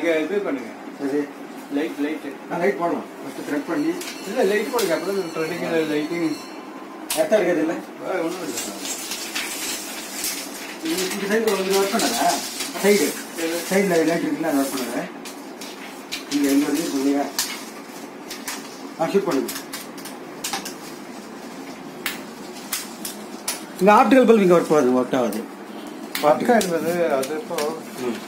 நீங்க இது பண்ணுங்க சரி லைட் லைட் நான் லைட் போடலாம் ஃபஸ்ட்டு த்ரெட் பண்ணி இல்ல லைட் போடுங்க அப்பதான் த்ரெட்டிங் லைட்டிங் எத்தனை இருக்குது இல்லை ஒன்றும் இல்லை இந்த சைடு கொஞ்சம் ஒர்க் பண்ணாங்க சைடு சைடில் லைட் இருக்குல்ல அதை ஒர்க் பண்ணாங்க இங்கே எங்கே வந்து சொல்லுங்க ஆ ஷூட் பண்ணுங்க இங்கே ஆப்டிகல் பல்ப் இங்கே ஒர்க் ஆகுது ஒர்க் ஆகுது പക്ക ഇരുന്നത് അതിപ്പോ ம்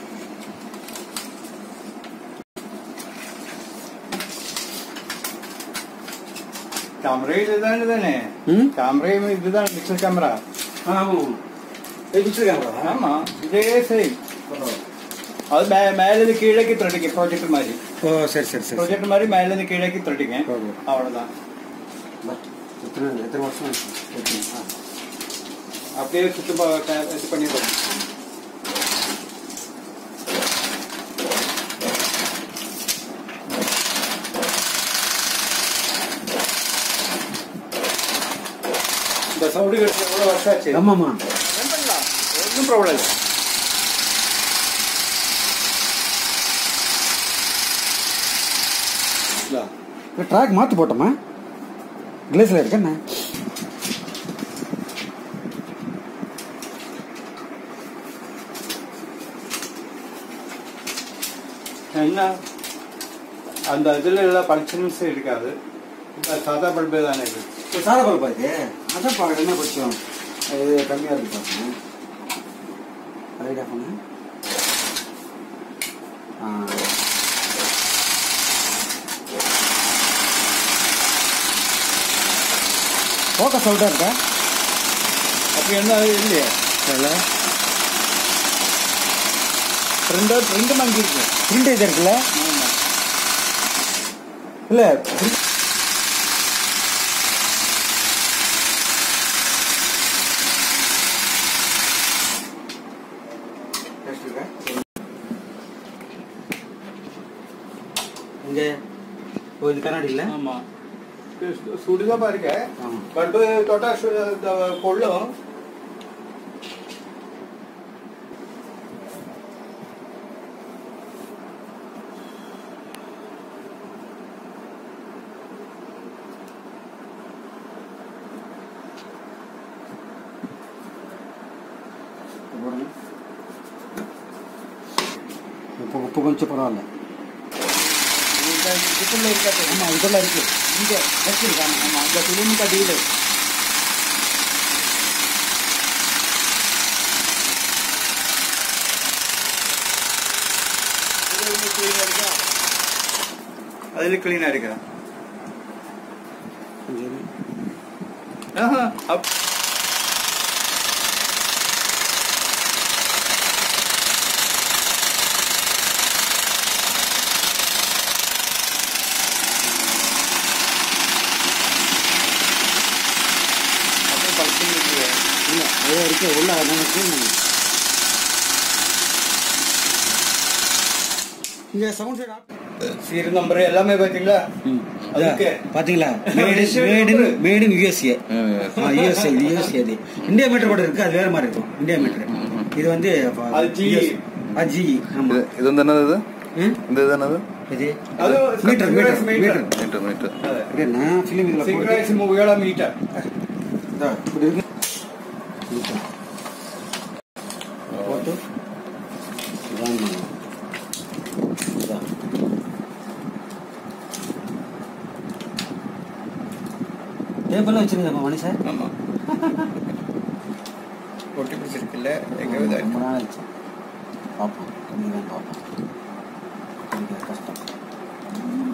ക്യാമറയിൽ ഇതാണ് തന്നെ ம் ക്യാമറയും ഇതാണ് പിക്സൽ ക്യാമറ ஆ ஆமாம் இது பிக்சர் கேமரா ஆமா இதே சேம் அது மே- மேல இருந்து கீழேக்கு த்ரெட்டிங்க ப்ராஜெக்ட் மாதிரி ஓ சரி சரி சரி ப்ராஜெக்ட் மாதிரி மேல இருந்து கீழேக்கு த்ரெட்டிங்க ஓகே. அவ்வளவுதான் பா, எத்தனை எத்தனை வருஷம் ஆச்சு? எத்தனை? ஆ. அப்படியே சுத்து பா- க- இது பண்ணிடுறோம் இந்த சவுண்டு கட்டு எவ்வளவு வருஷம் ஆச்சு ஆமாம்மா ரன் பண்ணலாம் ஒன்றும் ப்ராப்ளம் இல்லை ட்ராக் மாற்றி போட்டோமா கிளேஸில் இருக்கேண்ணே என்ன அந்த இதுல எல்லாம் பளிச்சுன்னு இருக்காது அது சாதா பல்பே தானே இது இது சாதா பல்பா இது அதான் பா என்ன கொஞ்சம் இது கம்மியாக இருக்கு பார்க்கணும் ரைட் ஆஃப் பண்ணு ஆ ஃபோக்கஸ் அவுட்டாக இருக்கா அப்படி என்ன இல்லையே இல்லை ட்ரெண்ட் ட்ரெண்ட் வாங்கியிருக்கு பிரிண்ட் இது இருக்குல்ல ஆமா இல்லை இங்கே ஓ இது கண்ணாடி இல்லை ஆமா சு- சுடுதான் பாருங்க ஆமாம் பல்பு தொட்டா சு- இந்த கொள்ளும் போடுங்க இப்போ இப்போ கொஞ்சம் பரவாயில்ல இந்த இதுக்குள்ள இருக்காது ஆமாம் இதெல்லாம் இருக்கு இங்க வச்சிருக்காங்க ஆமா இந்த பிலிம் கடியில അതിൽ ക്ലീൻ ആയിരിക്കണം கொஞ்சம் ആഹാ, അപ്പ് അപ്പോൾ കളിക്കുന്നില്ലേ இல்லை அதே இருக்கு உள்ள நமக்கு இங்கே சவுண்ட் சைடு സീരിയൽ നമ്പർ എല്ലാമേ പറ്റില്ല ಅದಕ್ಕೆ பாத்தீங்களா made made in made in USA USA இது யூஎஸ்ஏ அது இந்தியா மீட்டர் கூட இருக்கு அது வேற மாதிரி இருக்கும் இந்தியா மீட்டர் இது வந்து அது GE. அது ஜி ஆமா ഇത് ഇതെന്താണ് ഇത് ம்? ഇത് ഇതാണ് இது അത് meter meter meter. Meter meter meter അതെ நான் ஃபிலிம் இதுல போட்டு സിംഗ്രൈസ് മൂവികളെ മീറ്റർ இதா, இப்படி இருக்கு மீட்டர் போட்டு இதான் பண்ணணும். இதான். டேபிள்லாம் வச்சிருந்தேன் மணி சார் ஆமா ஒட்டி பிடிச்சிருக்குல்ல எங்க ரொம்ப இதாயிருக்கு. நாள் ஆச்சு பார்ப்போம் இன்னைக்கு தான் பார்ப்போம் இன்னைக்கு கஷ்டம்